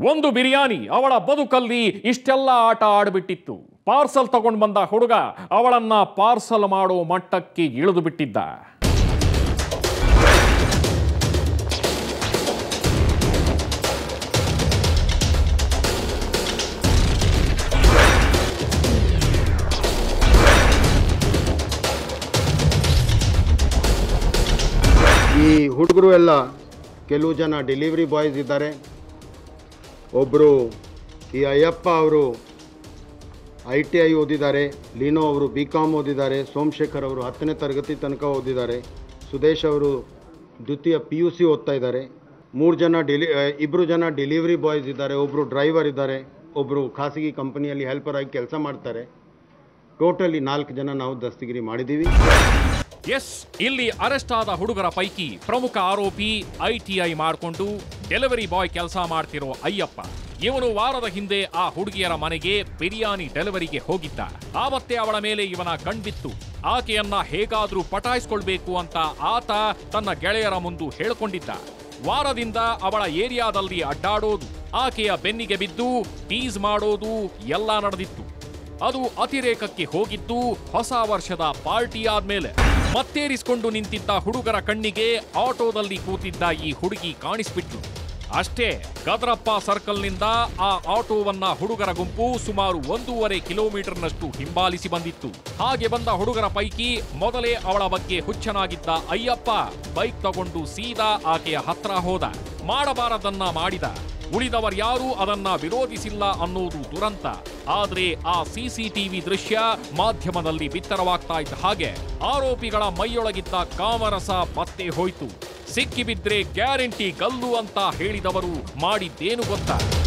ಒಂದು ಬಿರಿಯಾನಿ ಅವಳ ಬದುಕಲ್ಲಿ ಇಷ್ಟೆಲ್ಲ ಆಟ ಆಡ್ಬಿಟ್ಟಿತ್ತು ಪಾರ್ಸಲ್ ತಗೊಂಡು ಬಂದ ಹುಡುಗ ಅವಳನ್ನ ಪಾರ್ಸಲ್ ಮಾಡೋ ಮಟ್ಟಕ್ಕೆ ಇಳಿದು ಬಿಟ್ಟಿದ್ದ ಈ ಹುಡುಗರು ಎಲ್ಲ ಕೆಲವು ಜನ ಡೆಲಿವರಿ ಬಾಯ್ಸ್ ಇದ್ದಾರೆ ಒಬ್ಬರು ಈ ಅಯ್ಯಪ್ಪ ಅವರು ಐ ಟಿ ಐ ಓದಿದ್ದಾರೆ ಲೀನೋ ಅವರು ಬಿ ಕಾಮ್ ಓದಿದ್ದಾರೆ ಸೋಮಶೇಖರ್ ಅವರು ಹತ್ತನೇ ತರಗತಿ ತನಕ ಓದಿದ್ದಾರೆ ಸುದೇಶ್ ಅವರು ದ್ವಿತೀಯ ಪಿ ಯು ಸಿ ಓದ್ತಾ ಇದ್ದಾರೆ ಮೂರು ಜನ ಡೆಲಿ ಇಬ್ಬರು ಜನ ಡೆಲಿವರಿ ಬಾಯ್ಸ್ ಇದ್ದಾರೆ ಒಬ್ಬರು ಡ್ರೈವರ್ ಇದ್ದಾರೆ ಒಬ್ಬರು ಖಾಸಗಿ ಕಂಪನಿಯಲ್ಲಿ ಹೆಲ್ಪರ್ ಆಗಿ ಕೆಲಸ ಮಾಡ್ತಾರೆ ಟೋಟಲಿ ನಾಲ್ಕು ಜನ ನಾವು ದಸ್ತಗಿರಿ ಮಾಡಿದ್ದೀವಿ ಎಸ್ ಇಲ್ಲಿ ಅರೆಸ್ಟ್ ಆದ ಹುಡುಗರ ಪೈಕಿ ಪ್ರಮುಖ ಆರೋಪಿ ಐಟಿಐ ಮಾಡಿಕೊಂಡು ಡೆಲಿವರಿ ಬಾಯ್ ಕೆಲಸ ಮಾಡ್ತಿರೋ ಅಯ್ಯಪ್ಪ ಇವನು ವಾರದ ಹಿಂದೆ ಆ ಹುಡುಗಿಯರ ಮನೆಗೆ ಬಿರಿಯಾನಿ ಡೆಲಿವರಿಗೆ ಹೋಗಿದ್ದ ಆವತ್ತೇ ಅವಳ ಮೇಲೆ ಇವನ ಕಣ್ಬಿತ್ತು ಆಕೆಯನ್ನ ಹೇಗಾದ್ರೂ ಪಟಾಯಿಸ್ಕೊಳ್ಬೇಕು ಅಂತ ಆತ ತನ್ನ ಗೆಳೆಯರ ಮುಂದು ಹೇಳ್ಕೊಂಡಿದ್ದ ವಾರದಿಂದ ಅವಳ ಏರಿಯಾದಲ್ಲಿ ಅಡ್ಡಾಡೋದು ಆಕೆಯ ಬೆನ್ನಿಗೆ ಬಿದ್ದು ಟೀಸ್ ಮಾಡೋದು ಎಲ್ಲ ನಡೆದಿತ್ತು ಅದು ಅತಿರೇಕಕ್ಕೆ ಹೋಗಿದ್ದು ಹೊಸ ವರ್ಷದ ಪಾರ್ಟಿ ಆದ್ಮೇಲೆ ಮತ್ತೇರಿಸಿಕೊಂಡು ನಿಂತಿದ್ದ ಹುಡುಗರ ಕಣ್ಣಿಗೆ ಆಟೋದಲ್ಲಿ ಕೂತಿದ್ದ ಈ ಹುಡುಗಿ ಕಾಣಿಸ್ಬಿಟ್ಲು ಅಷ್ಟೇ ಗದ್ರಪ್ಪ ಸರ್ಕಲ್ನಿಂದ ಆ ಆಟೋವನ್ನ ಹುಡುಗರ ಗುಂಪು ಸುಮಾರು ಒಂದೂವರೆ ಕಿಲೋಮೀಟರ್ನಷ್ಟು ಹಿಂಬಾಲಿಸಿ ಬಂದಿತ್ತು ಹಾಗೆ ಬಂದ ಹುಡುಗರ ಪೈಕಿ ಮೊದಲೇ ಅವಳ ಬಗ್ಗೆ ಹುಚ್ಚನಾಗಿದ್ದ ಅಯ್ಯಪ್ಪ ಬೈಕ್ ತಗೊಂಡು ಸೀದಾ ಆಕೆಯ ಹತ್ರ ಹೋದ ಮಾಡಬಾರದನ್ನ ಮಾಡಿದ ಉಳಿದವರ್ಯಾರೂ ಅದನ್ನ ವಿರೋಧಿಸಿಲ್ಲ ಅನ್ನೋದು ದುರಂತ ಆದ್ರೆ ಆ ಸಿಸಿಟಿವಿ ದೃಶ್ಯ ಮಾಧ್ಯಮದಲ್ಲಿ ಬಿತ್ತರವಾಗ್ತಾ ಇದ್ದ ಹಾಗೆ ಆರೋಪಿಗಳ ಮೈಯೊಳಗಿದ್ದ ಕಾಮರಸ ಪತ್ತೆ ಹೋಯ್ತು ಸಿಕ್ಕಿಬಿದ್ರೆ ಗ್ಯಾರಂಟಿ ಗಲ್ಲು ಅಂತ ಹೇಳಿದವರು ಮಾಡಿದ್ದೇನು ಗೊತ್ತಾ